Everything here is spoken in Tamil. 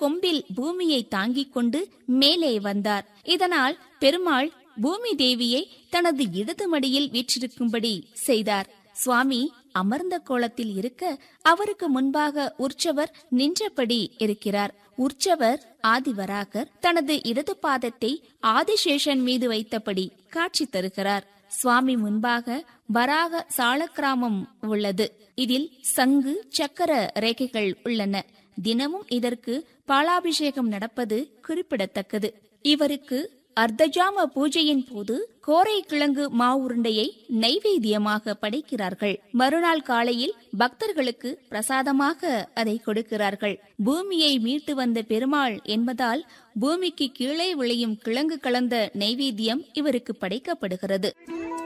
கொம்பில் பூமியை தாங்கிக் கொண்டு மேலே வந்தார் இதனால் பெருமாள் பூமி தேவியை தனது இடது மடியில் வீற்றிருக்கும்படி செய்தார் சுவாமி அமர்ந்த கோலத்தில் இருக்க அவருக்கு முன்பாக உற்சவர் நின்றபடி இருக்கிறார் உற்சவர் ஆதிவராகர் தனது இடது பாதத்தை ஆதிசேஷன் மீது வைத்தபடி காட்சி தருகிறார் சுவாமி முன்பாக வராக சாலக்கிராமம் உள்ளது இதில் சங்கு சக்கர ரேகைகள் உள்ளன தினமும் இதற்கு பாலாபிஷேகம் நடப்பது குறிப்பிடத்தக்கது இவருக்கு அர்த்தஜாம பூஜையின் போது கோரை கிழங்கு மாவுருண்டையை நைவேத்தியமாக படைக்கிறார்கள் மறுநாள் காலையில் பக்தர்களுக்கு பிரசாதமாக அதை கொடுக்கிறார்கள் பூமியை மீட்டு வந்த பெருமாள் என்பதால் பூமிக்கு கீழே விளையும் கிழங்கு கலந்த நைவேத்தியம் இவருக்கு படைக்கப்படுகிறது